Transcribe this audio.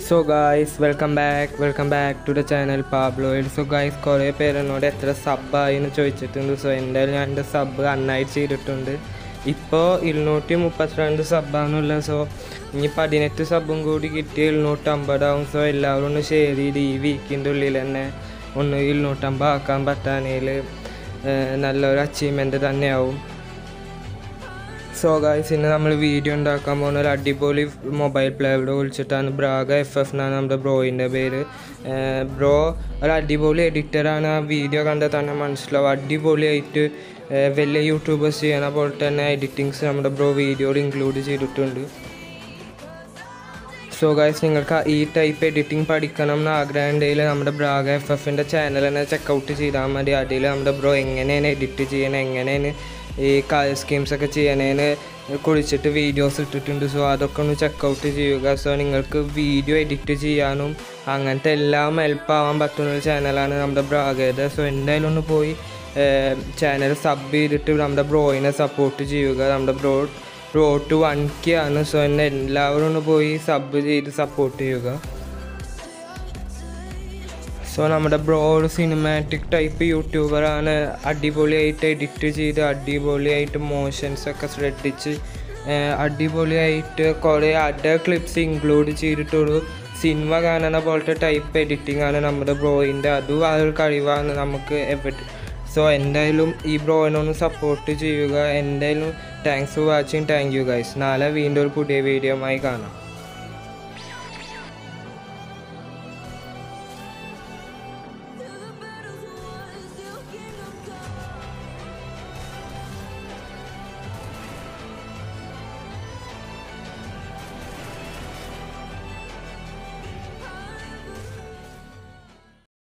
so guys welcome back welcome back to the channel പാബ്ലോയിഡ് so guys കുറേ പേര് എന്നോട് എത്ര സബ്ബായി എന്ന് ചോദിച്ചിട്ടുണ്ട് സോ എന്തായാലും ഞാൻ എൻ്റെ സബ്ബ് അണ്ണായിട്ട് ചെയ്തിട്ടുണ്ട് ഇപ്പോൾ ഇരുന്നൂറ്റി മുപ്പത്തിരണ്ട് സബ്ബാണുള്ളത് സോ ഇനി പതിനെട്ട് സബ്ബും കൂടി കിട്ടി ഇരുന്നൂറ്റമ്പതാവും സോ എല്ലാവരും ഒന്ന് ഷെയർ ചെയ്ത് ഈ വീക്കിൻ്റെ ഉള്ളിൽ തന്നെ ഒന്ന് ഇരുന്നൂറ്റമ്പത് ആക്കാൻ പറ്റാനേൽ നല്ലൊരു അച്ചീവ്മെൻറ്റ് തന്നെയാവും സോ ഗായ്സ് ഇന്ന് നമ്മൾ വീഡിയോ ഉണ്ടാക്കാൻ പോകുന്ന ഒരു അടിപൊളി മൊബൈൽ പ്ലേയുടെ വിളിച്ചിട്ടാണ് ബ്രാഗ എഫ് എഫ് എന്നാണ് നമ്മുടെ ബ്രോയിൻ്റെ പേര് ബ്രോ ഒരു അടിപൊളി എഡിറ്ററാണ് ആ വീഡിയോ കണ്ടാൽ തന്നെ മനസ്സിലാവും അടിപൊളിയായിട്ട് ഏഹ് വലിയ യൂട്യൂബേഴ്സ് ചെയ്യണ പോലെ തന്നെ എഡിറ്റിങ്സ് നമ്മുടെ ബ്രോ വീഡിയോയിൽ ഇൻക്ലൂഡ് ചെയ്തിട്ടുണ്ട് സോ ഗൈസ് നിങ്ങൾക്ക് ഈ ടൈപ്പ് എഡിറ്റിംഗ് പഠിക്കണം എന്ന് ആഗ്രഹം ഉണ്ടെങ്കിൽ നമ്മുടെ ബ്രാഗ എഫ് എഫിൻ്റെ ചാനൽ തന്നെ ചെക്കൗട്ട് ചെയ്താൽ മതി അതിൽ നമ്മുടെ ബ്രോ എങ്ങനെയാണ് എഡിറ്റ് ചെയ്യണത് എങ്ങനെയാണ് ഈ കളർ സ്കീംസ് ഒക്കെ ചെയ്യണേന് കുളിച്ചിട്ട് വീഡിയോസ് ഇട്ടിട്ടുണ്ട് സോ അതൊക്കെ ഒന്ന് ചെക്കൗട്ട് ചെയ്യുക സോ നിങ്ങൾക്ക് വീഡിയോ എഡിറ്റ് ചെയ്യാനും അങ്ങനത്തെ എല്ലാം ഹെൽപ്പ് ആവാൻ പറ്റുന്ന ഒരു ചാനലാണ് നമ്മുടെ ബ്രാഗയുടെ സോ എന്തായാലും ഒന്ന് പോയി ചാനൽ സബ് ചെയ്തിട്ട് നമ്മുടെ ബ്രോയിനെ സപ്പോർട്ട് ചെയ്യുക നമ്മുടെ bro road to one K ആണ് സോ എന്നെ എല്ലാവരും ഒന്ന് പോയി സബ് ചെയ്ത് സപ്പോർട്ട് ചെയ്യുക സോ നമ്മുടെ ബ്രോ ഒരു സിനിമാറ്റിക് ടൈപ്പ് യൂട്യൂബറാണ് അടിപൊളിയായിട്ട് എഡിറ്റ് ചെയ്ത് അടിപൊളിയായിട്ട് മോഷൻസ് ഒക്കെ ശ്രദ്ധിച്ച് ഏഹ് അടിപൊളിയായിട്ട് കുറേ അഡർ ക്ലിപ്സ് ഇൻക്ലൂഡ് ചെയ്തിട്ടൊരു സിനിമ കാണുന്ന പോലത്തെ ടൈപ്പ് എഡിറ്റിംഗ് ആണ് നമ്മുടെ ബ്രോയിൻ്റെ അതും ആ ഒരു കഴിവാണ് നമുക്ക് എവിടെ സോ എന്തായാലും ഈ ബ്രോയിനൊന്ന് സപ്പോർട്ട് ചെയ്യുക എന്തായാലും thanks for watching thank you guys നാളെ വീണ്ടും ഒരു പുതിയ വീഡിയോ ആയി കാണാം